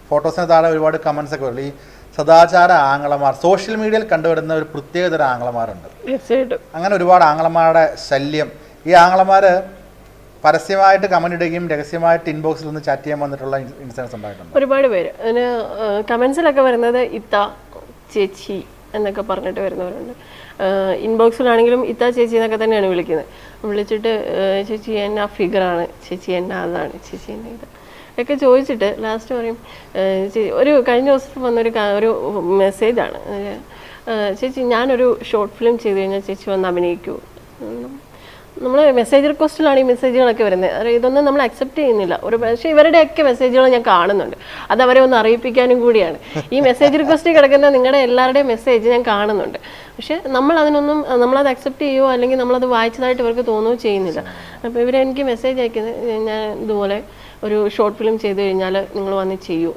ഫോട്ടോസിന് താഴെ ഒരുപാട് കമൻസ് ഒക്കെ വരും ഈ സദാചാര ആങ്ങളമാർ സോഷ്യൽ മീഡിയയിൽ കണ്ടുവരുന്ന ഒരു പ്രത്യേകതരം ആങ്ങളമാരുണ്ട് തീർച്ചയായിട്ടും അങ്ങനെ ഒരുപാട് ആങ്ങളമാരുടെ ശല്യം ഈ ആങ്ങളമാർ പരസ്യമായിട്ട് കമന്റ് ഇടുകയും രഹസ്യമായിട്ട് ഇൻബോക്സിൽ നിന്ന് ചാറ്റ് ചെയ്യാൻ വന്നിട്ടുള്ള ഇൻസിഡൻസ് ഉണ്ടായിട്ടുണ്ട് ഒരുപാട് പേര് അതിന് കമൻസിലൊക്കെ വരുന്നത് ഇത്ത ചേച്ചി എന്നൊക്കെ പറഞ്ഞിട്ട് വരുന്നവരുണ്ട് ഇൻബോക്സിലാണെങ്കിലും ഇത്ത ചേച്ചി എന്നൊക്കെ തന്നെയാണ് വിളിക്കുന്നത് വിളിച്ചിട്ട് ഏഹ് ചേച്ചി എന്നാ ഫിഗറാണ് ചേച്ചി എന്നാ അതാണ് ചേച്ചി എന്നാ ഇത് ഒക്കെ ചോദിച്ചിട്ട് ലാസ്റ്റ് പറയും ഏഹ് ചേ- ഒരു കഴിഞ്ഞ ദിവസം വന്നൊരു ക- ഒരു മെസ്സേജാണ് ചേച്ചി ഞാനൊരു ഷോർട്ട് ഫിലിം ചെയ്ത് കഴിഞ്ഞാൽ ചേച്ചി വന്ന് അഭിനയിക്കൂ നമ്മൾ മെസ്സേജ് റിക്വസ്റ്റിലാണ് ഈ മെസ്സേജുകളൊക്കെ വരുന്നത് അത് ഇതൊന്നും നമ്മൾ അക്സെപ്റ്റ് ചെയ്യുന്നില്ല ഒരു പക്ഷേ ഇവരുടെയൊക്കെ മെസ്സേജുകൾ ഞാൻ കാണുന്നുണ്ട് അത് അവരെ ഒന്ന് അറിയിപ്പിക്കാനും കൂടിയാണ് ഈ മെസ്സേജ് റിക്വസ്റ്റിൽ കിടക്കുന്ന നിങ്ങളുടെ എല്ലാവരുടെയും മെസ്സേജ് ഞാൻ കാണുന്നുണ്ട് പക്ഷേ നമ്മൾ അതിനൊന്നും നമ്മളത് അക്സെപ്റ്റ് ചെയ്യുമോ അല്ലെങ്കിൽ നമ്മളത് വായിച്ചതായിട്ട് ഇവർക്ക് തോന്നുകയോ ചെയ്യുന്നില്ല അപ്പോൾ ഇവർ എനിക്ക് മെസ്സേജ് അയക്കുന്നത് ഞാൻ ഇതുപോലെ ഒരു ഷോർട്ട് ഫിലിം ചെയ്ത് കഴിഞ്ഞാൽ നിങ്ങൾ വന്ന് ചെയ്യൂ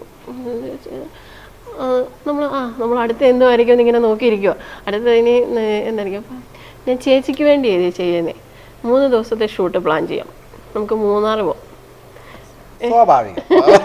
നമ്മൾ ആ നമ്മൾ അടുത്ത് എന്തുമായിരിക്കും എന്നിങ്ങനെ നോക്കിയിരിക്കുക അടുത്ത് ഇനി ഏഹ് എന്തായിരിക്കും അപ്പം ഞാൻ ചേച്ചിക്ക് വേണ്ടിയാണ് ഇത് ചെയ്യുന്നത് മൂന്ന് ദിവസത്തെ ഷൂട്ട് പ്ലാൻ ചെയ്യാം നമുക്ക് മൂന്നാർ പോവാം സ്വാഭാവികം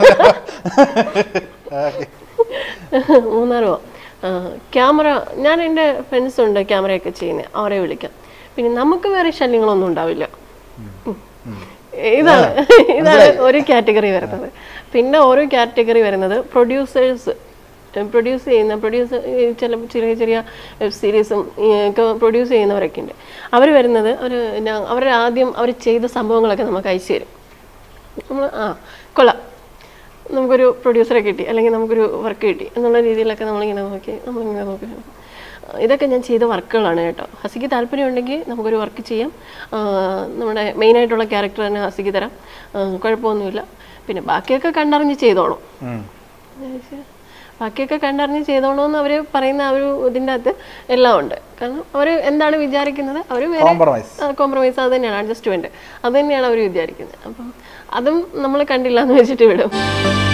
ഓക്കേ. മൂന്നാർ പോവാം ക്യാമറ ഞാൻ എൻ്റെ ഫ്രണ്ട്സ് ഉണ്ട് ക്യാമറയൊക്കെ ചെയ്യുന്നത് അവരെ വിളിക്കാം പിന്നെ നമുക്ക് വേറെ ശല്യങ്ങളൊന്നും ഉണ്ടാവില്ല ഉം. ഇതാണ് ഇതാണ് ഒരു കാറ്റഗറി വരുന്നത് പിന്നെ ഓരോ കാറ്റഗറി വരുന്നത് പ്രൊഡ്യൂസേഴ്സ് പ്രൊഡ്യൂസ് ചെയ്യുന്ന പ്രൊഡ്യൂസ് ചില ചെറിയ ചെറിയ വെബ് സീരീസും ഒക്കെ പ്രൊഡ്യൂസ് ചെയ്യുന്നവരൊക്കെ ഉണ്ട് അവർ വരുന്നത് അവർ അവർ ആദ്യം അവർ ചെയ്ത സംഭവങ്ങളൊക്കെ നമുക്ക് അയച്ചു തരും നമ്മൾ ആ കൊള്ളാം നമുക്കൊരു പ്രൊഡ്യൂസറെ കിട്ടി അല്ലെങ്കിൽ നമുക്കൊരു വർക്ക് കിട്ടി എന്നുള്ള രീതിയിലൊക്കെ നമ്മളിങ്ങനെ നോക്കി നമ്മളിങ്ങനെ നോക്കി ഇതൊക്കെ ഞാൻ ചെയ്ത വർക്കുകളാണ് കേട്ടോ ഹസിക്ക് താല്പര്യമുണ്ടെങ്കിൽ നമുക്കൊരു വർക്ക് ചെയ്യാം ആ, നമ്മുടെ മെയിനായിട്ടുള്ള ക്യാരക്ടർ തന്നെ ഹസിക്ക് തരാം ആ, കുഴപ്പമൊന്നുമില്ല പിന്നെ ബാക്കിയൊക്കെ കണ്ടറിഞ്ഞ് ചെയ്തോളും ഉം. ബാക്കിയൊക്കെ കണ്ടറിഞ്ഞ് ചെയ്തോണമെന്ന് അവർ പറയുന്ന ആ ഒരു ഇതിൻ്റെ അകത്ത് എല്ലാം ഉണ്ട് കാരണം അവർ എന്താണ് വിചാരിക്കുന്നത് അവർ വേറെ കോംപ്രമൈസ് കോംപ്രമൈസ് അത് തന്നെയാണ് അഡ്ജസ്റ്റ്മെൻറ്റ് അത് തന്നെയാണ് അവർ വിചാരിക്കുന്നത് അപ്പം അതും നമ്മൾ കണ്ടില്ല എന്ന് വെച്ചിട്ട് വിടും